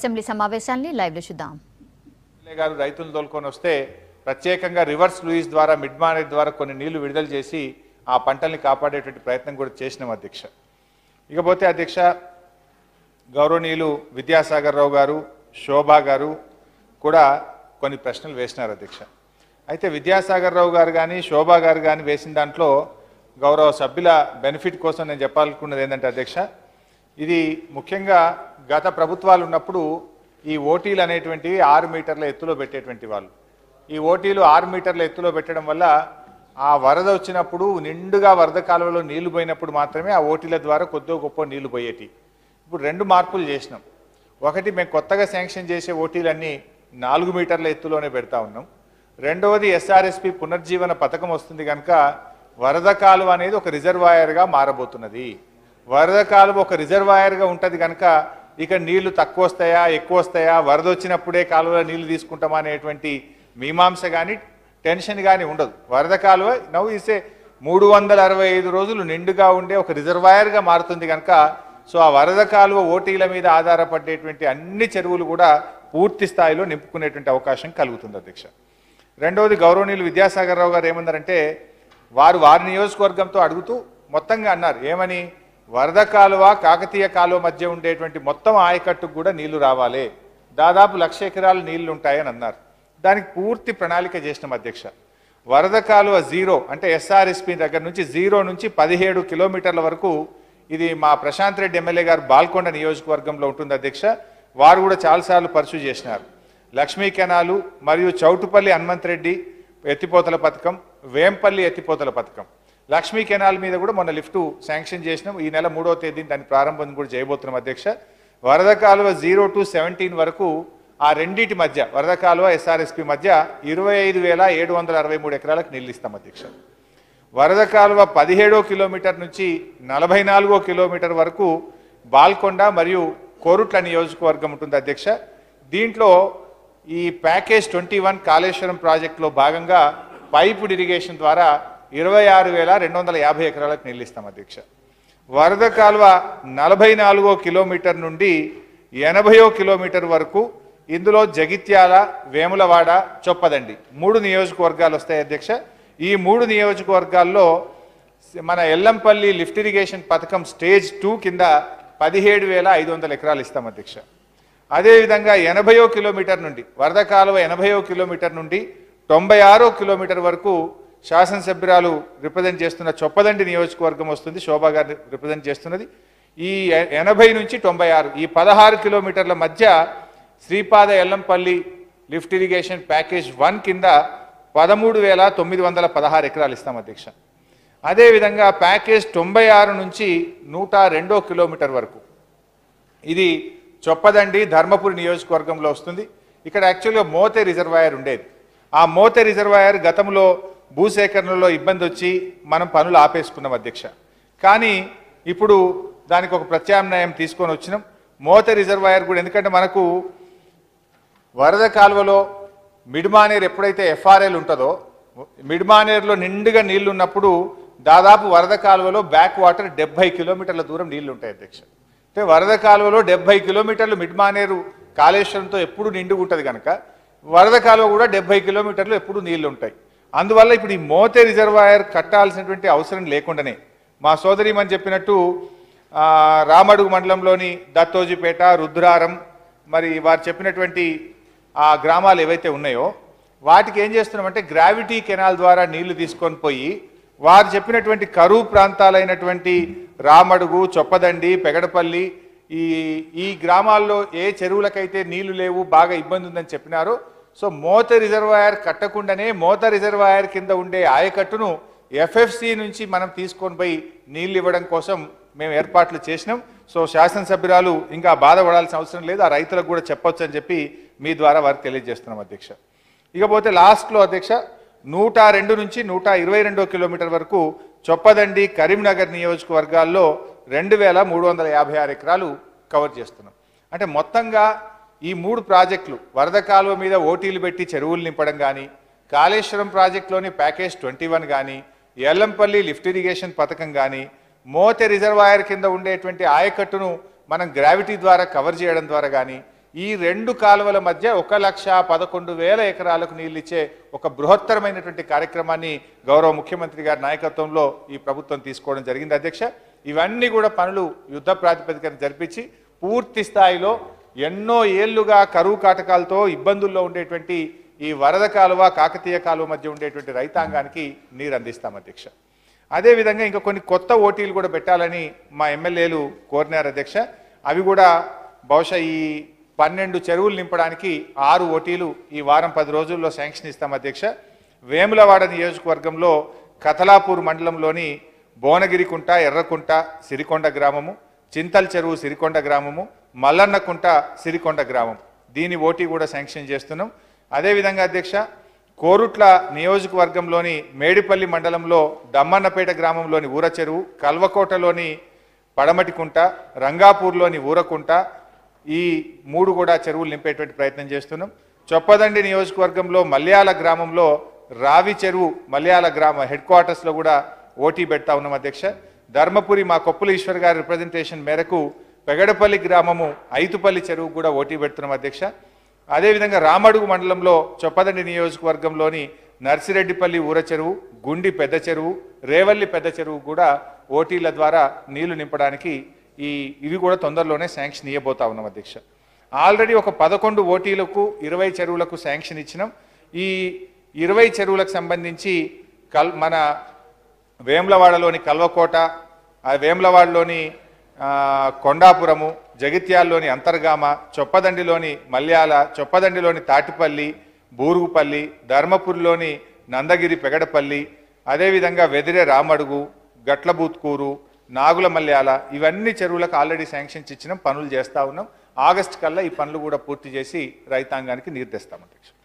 assembly సమావేశాల్ని live లో చూద్దాం MLA గారు రైతులు తోలుకొని వస్తే ప్రత్యేకంగా రివర్స్ లూయిస్ ద్వారా మిడ్ మానేట్ ద్వారా కొన్ని నీళ్లు విడుదల చేసి ఆ పంటల్ని కాపాడేటువంటి ప్రయత్నం కూడా చేసినాం అధ్యక్ష ఇకపోతే అధ్యక్ష గౌరవనీయులు విద్యాసాగర్ రావు గారు శోభా గారు కూడా కొన్ని ప్రశ్నలు వేసినారు అధ్యక్ష అయితే విద్యాసాగర్ రావు గారు కానీ శోభా గారు కానీ వేసిన దాంట్లో గౌరవ సభ్యుల బెనిఫిట్ కోసం నేను చెప్పాలనుకున్నది ఏంటంటే అధ్యక్ష ఇది ముఖ్యంగా గత ప్రభుత్వాలు ఉన్నప్పుడు ఈ ఓటీలు అనేటువంటివి ఆరు మీటర్ల ఎత్తులో పెట్టేటువంటి వాళ్ళు ఈ ఓటీలు ఆరు మీటర్ల ఎత్తులో పెట్టడం వల్ల ఆ వరద వచ్చినప్పుడు నిండుగా వరద కాలువలో నీళ్లు పోయినప్పుడు మాత్రమే ఆ ఓటీల ద్వారా కొద్దిగా గొప్ప నీళ్లు పోయేటి ఇప్పుడు రెండు మార్పులు చేసినాం ఒకటి మేము కొత్తగా శాంక్షన్ చేసే ఓటీలన్నీ నాలుగు మీటర్ల ఎత్తులోనే పెడతా ఉన్నాం రెండవది ఎస్ఆర్ఎస్పి పునర్జీవన పథకం వస్తుంది కనుక వరద కాలువ అనేది ఒక రిజర్వాయర్గా మారబోతున్నది వరద కాలువ ఒక రిజర్వాయర్గా ఉంటుంది కనుక ఇక నీళ్లు తక్కువ వస్తాయా ఎక్కువ వస్తాయా వరద వచ్చినప్పుడే కాలువలో నీళ్లు తీసుకుంటామా అనేటువంటి మీమాంస కానీ టెన్షన్ కానీ ఉండదు వరద కాలువ నవ్వు ఇసే మూడు వందల అరవై ఐదు రోజులు నిండుగా ఉండే ఒక రిజర్వాయర్గా మారుతుంది కనుక సో ఆ వరద కాలువ ఓటీల మీద ఆధారపడేటువంటి అన్ని చెరువులు కూడా పూర్తి స్థాయిలో నింపుకునేటువంటి అవకాశం కలుగుతుంది అధ్యక్ష రెండవది గౌరవనీయులు విద్యాసాగర్ రావు గారు ఏమన్నారంటే వారు వారి నియోజకవర్గంతో అడుగుతూ మొత్తంగా అన్నారు ఏమని వరద కాలువ కాకతీయ కాలువ మధ్య ఉండేటువంటి మొత్తం ఆయకట్టుకు కూడా నీళ్లు రావాలి దాదాపు లక్ష ఎకరాలు నీళ్లు ఉంటాయని అన్నారు దానికి పూర్తి ప్రణాళిక చేసినాం అధ్యక్ష వరద కాలువ జీరో అంటే ఎస్ఆర్ఎస్పి దగ్గర నుంచి జీరో నుంచి పదిహేడు కిలోమీటర్ల వరకు ఇది మా ప్రశాంత్ రెడ్డి ఎమ్మెల్యే గారు బాల్కొండ నియోజకవర్గంలో ఉంటుంది అధ్యక్ష వారు కూడా చాలాసార్లు పర్సూ చేసినారు లక్ష్మీ కెనాలు మరియు చౌటుపల్లి హనుమంత్ రెడ్డి ఎత్తిపోతల పథకం వేంపల్లి ఎత్తిపోతల పథకం లక్ష్మీ కెనాల్ మీద కూడా మొన్న లిఫ్ట్ శాంక్షన్ చేసినాం ఈ నెల మూడో తేదీని దాని ప్రారంభం కూడా చేయబోతున్నాం అధ్యక్ష వరద కాలువ జీరో టు సెవెంటీన్ వరకు ఆ రెండింటి మధ్య వరద కాలువ ఎస్ఆర్ఎస్పి మధ్య ఇరవై ఐదు వేల ఏడు వందల అరవై మూడు ఎకరాలకు నీళ్ళు ఇస్తాం అధ్యక్ష వరద కాలువ పదిహేడో కిలోమీటర్ నుంచి నలభై నాలుగో కిలోమీటర్ వరకు బాల్కొండ మరియు కోరుట్ల నియోజకవర్గం ఉంటుంది అధ్యక్ష దీంట్లో ఈ ప్యాకేజ్ ట్వంటీ వన్ కాళేశ్వరం ప్రాజెక్టులో భాగంగా పైపు ఇరిగేషన్ ద్వారా ఇరవై ఆరు వేల రెండు వందల యాభై ఎకరాలకు నీళ్ళు ఇస్తాం అధ్యక్ష వరద కాలువ నలభై నాలుగో కిలోమీటర్ నుండి ఎనభైయో కిలోమీటర్ వరకు ఇందులో జగిత్యాల వేములవాడ చొప్పదండి మూడు నియోజకవర్గాలు వస్తాయి అధ్యక్ష ఈ మూడు నియోజకవర్గాల్లో మన ఎల్లంపల్లి లిఫ్ట్ ఇరిగేషన్ పథకం స్టేజ్ టూ కింద పదిహేడు వేల ఐదు వందల ఎకరాలు ఇస్తాం అధ్యక్ష అదేవిధంగా ఎనభైయో కిలోమీటర్ నుండి వరద కాలువ ఎనభైయో కిలోమీటర్ నుండి తొంభై ఆరో కిలోమీటర్ వరకు శాసనసభ్యురాలు రిప్రజెంట్ చేస్తున్న చొప్పదండి నియోజకవర్గం వస్తుంది శోభా గారు రిప్రజెంట్ చేస్తున్నది ఈ ఎ- ఎనభై నుంచి తొంభై ఆరు ఈ పదహారు కిలోమీటర్ల మధ్య Sripada Yellampalli lift irrigation package one కింద పదమూడు వేల తొమ్మిది వందల పదహారు ఎకరాలు ఇస్తాం అధ్యక్ష అదేవిధంగా ప్యాకేజ్ తొంభై ఆరు నుంచి నూట రెండో కిలోమీటర్ వరకు ఇది చొప్పదండి ధర్మపురి నియోజకవర్గంలో వస్తుంది ఇక్కడ యాక్చువల్గా మోతే రిజర్వాయర్ ఉండేది ఆ మోతే రిజర్వాయర్ గతంలో భూసేకరణలో ఇబ్బంది వచ్చి మనం పనులు ఆపేసుకున్నాం అధ్యక్ష కానీ ఇప్పుడు దానికి ఒక ప్రత్యామ్నాయం తీసుకొని వచ్చినాం మోతే రిజర్వాయర్ కూడా ఎందుకంటే మనకు వరద కాలువలో మిడ్మానేర్ ఎప్పుడైతే ఎఫ్ఆర్ఎల్ ఉంటుందో మిడ్మానేర్లో నిండుగా నీళ్లు ఉన్నప్పుడు దాదాపు వరద కాలువలో బ్యాక్ వాటర్ డెబ్బై కిలోమీటర్ల దూరం నీళ్లు ఉంటాయి అధ్యక్ష అంటే వరద కాలువలో డెబ్బై కిలోమీటర్లు మిడ్మానేరు కాళేశ్వరంతో ఎప్పుడు నిండుగా ఉంటుంది కనుక వరద కాలువ కూడా డెబ్బై కిలోమీటర్లు ఎప్పుడు నీళ్లు ఉంటాయి అందువల్ల ఇప్పుడు ఈ మోతే రిజర్వాయర్ కట్టాల్సినటువంటి అవసరం లేకుండానే మా సోదరిమని చెప్పినట్టు ఆ, రామడుగు మండలంలోని దత్తోజిపేట రుద్రారం మరి వారు చెప్పినటువంటి ఆ గ్రామాలు ఏవైతే ఉన్నాయో వాటికి ఏం చేస్తున్నామంటే గ్రావిటీ కెనాల్ ద్వారా నీళ్లు తీసుకొని పోయి వారు చెప్పినటువంటి కరువు ప్రాంతాలైనటువంటి రామడుగు చొప్పదండి పెగడపల్లి ఈ ఈ గ్రామాల్లో ఏ చెరువులకైతే నీళ్లు లేవు బాగా ఇబ్బంది ఉందని చెప్పినారో సో మోత రిజర్వాయర్ కట్టకుండానే మోత రిజర్వాయర్ కింద ఉండే ఆయకట్టును ఎఫ్ఎఫ్సి నుంచి మనం తీసుకొని పోయి నీళ్లు ఇవ్వడం కోసం మేము ఏర్పాట్లు చేసినాం సో శాసనసభ్యురాలు ఇంకా బాధపడాల్సిన అవసరం లేదు ఆ రైతులకు కూడా చెప్పొచ్చు అని చెప్పి మీ ద్వారా వారికి తెలియజేస్తున్నాం అధ్యక్ష ఇకపోతే లాస్ట్లో అధ్యక్ష నూట రెండు నుంచి నూట ఇరవై రెండో కిలోమీటర్ వరకు చొప్పదండి కరీంనగర్ నియోజకవర్గాల్లో రెండు వేల మూడు వందల యాభై ఆరు ఎకరాలు కవర్ చేస్తున్నాం అంటే మొత్తంగా ఈ మూడు ప్రాజెక్టులు వరద కాలువ మీద ఓటీలు పెట్టి చెరువులు నింపడం కానీ కాళేశ్వరం ప్రాజెక్టులోని ప్యాకేజ్ ట్వంటీ వన్ కానీ ఎల్లంపల్లి లిఫ్ట్ ఇరిగేషన్ పథకం కానీ మోతే రిజర్వాయర్ కింద ఉండేటువంటి ఆయకట్టును మనం గ్రావిటీ ద్వారా కవర్ చేయడం ద్వారా కానీ ఈ రెండు కాలువల మధ్య ఒక లక్ష పదకొండు వేల ఎకరాలకు నీళ్ళు ఇచ్చే ఒక బృహత్తరమైనటువంటి కార్యక్రమాన్ని గౌరవ ముఖ్యమంత్రి గారి నాయకత్వంలో ఈ ప్రభుత్వం తీసుకోవడం జరిగింది అధ్యక్ష ఇవన్నీ కూడా పనులు యుద్ధ ప్రాతిపదికన జరిపించి పూర్తి స్థాయిలో ఎన్నో ఏళ్లుగా కరువు కాటకాలతో ఇబ్బందుల్లో ఉండేటువంటి ఈ వరద కాలువ కాకతీయ కాలువ మధ్య ఉండేటువంటి రైతాంగానికి నీరు అందిస్తాం అధ్యక్ష అదేవిధంగా ఇంకా కొన్ని కొత్త ఓటీలు కూడా పెట్టాలని మా ఎమ్మెల్యేలు కోరినారు అధ్యక్ష అవి కూడా బహుశా ఈ పన్నెండు చెరువులు నింపడానికి ఆరు ఓటీలు ఈ వారం పది రోజుల్లో శాంక్షన్ ఇస్తాం అధ్యక్ష వేములవాడ నియోజకవర్గంలో కథలాపూర్ మండలంలోని భువనగిరికుంట ఎర్రకుంట సిరికొండ గ్రామము చింతల్ చెరువు సిరికొండ గ్రామము మల్లన్నకుంట సిరికొండ గ్రామం దీని ఓటీ కూడా శాంక్షన్ చేస్తున్నాం అదేవిధంగా అధ్యక్ష కోరుట్ల నియోజకవర్గంలోని మేడిపల్లి మండలంలో దమ్మన్నపేట గ్రామంలోని ఊర చెరువు కల్వకోటలోని పడమటికుంట రంగాపూర్లోని ఊరకుంట ఈ మూడు కూడా చెరువులు నింపేటువంటి ప్రయత్నం చేస్తున్నాం చొప్పదండి నియోజకవర్గంలో మల్యాల గ్రామంలో రావి చెరువు మల్యాల గ్రామ హెడ్ క్వార్టర్స్లో కూడా ఓటీ పెడతా ఉన్నాం అధ్యక్ష ధర్మపురి మా కొప్పుల ఈశ్వర్ గారి రిప్రజెంటేషన్ మేరకు పెగడపల్లి గ్రామము ఐతుపల్లి చెరువు కూడా ఓటీ పెడుతున్నాం అధ్యక్ష అదేవిధంగా రామడుగు మండలంలో చొప్పదండి నియోజకవర్గంలోని నర్సిరెడ్డిపల్లి ఊర చెరువు గుండి పెద్ద చెరువు రేవల్లి పెద్ద చెరువు కూడా ఓటీల ద్వారా నీళ్లు నింపడానికి ఈ ఇవి కూడా తొందరలోనే శాంక్షన్ ఇవ్వబోతా ఉన్నాం అధ్యక్ష ఆల్రెడీ ఒక పదకొండు ఓటీలకు ఇరవై చెరువులకు శాంక్షన్ ఇచ్చినాం ఈ ఇరవై చెరువులకు సంబంధించి కల్ మన వేములవాడలోని కల్వకోట ఆ వేములవాడలోని ఆ, కొండాపురము జగిత్యాల్లోని అంతర్గామ చొప్పదండిలోని మల్యాల చొప్పదండిలోని తాటిపల్లి బూరుగుపల్లి ధర్మపురిలోని నందగిరి పెగడపల్లి అదేవిధంగా వెదిరే రామడుగు గట్లబూత్కూరు నాగుల మల్యాల ఇవన్నీ చెరువులకు ఆల్రెడీ శాంక్షన్స్ ఇచ్చినాం పనులు చేస్తా ఉన్నాం ఆగస్టు కల్లా ఈ పనులు కూడా పూర్తి చేసి రైతాంగానికి నీరు తెస్తాం అధ్యక్ష